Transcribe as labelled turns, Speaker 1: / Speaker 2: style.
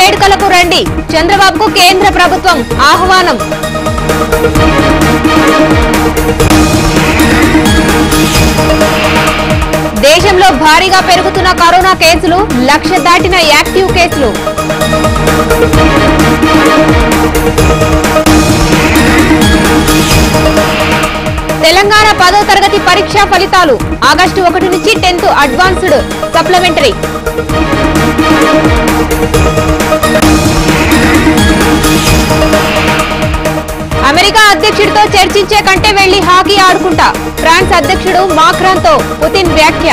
Speaker 1: వేడుకలకు రండి చంద్రబాబుకు కేంద్ర ప్రభుత్వం ఆహ్వానం దేశంలో భారీగా పెరుగుతున్న కరోనా కేసులు లక్ష దాటిన యాక్టివ్ కేసులు తెలంగాణ పదో తరగతి పరీక్షా ఫలితాలు ఆగస్టు ఒకటి నుంచి టెన్త్ అడ్వాన్స్డ్ సప్లిమెంటరీ అమెరికా అధ్యక్షుడితో చర్చించే కంటే వెళ్లి హాకీ ఆడుకుంటా ఫ్రాన్స్ అధ్యక్షుడు మాక్రాన్తో పుతిన్ వ్యాఖ్య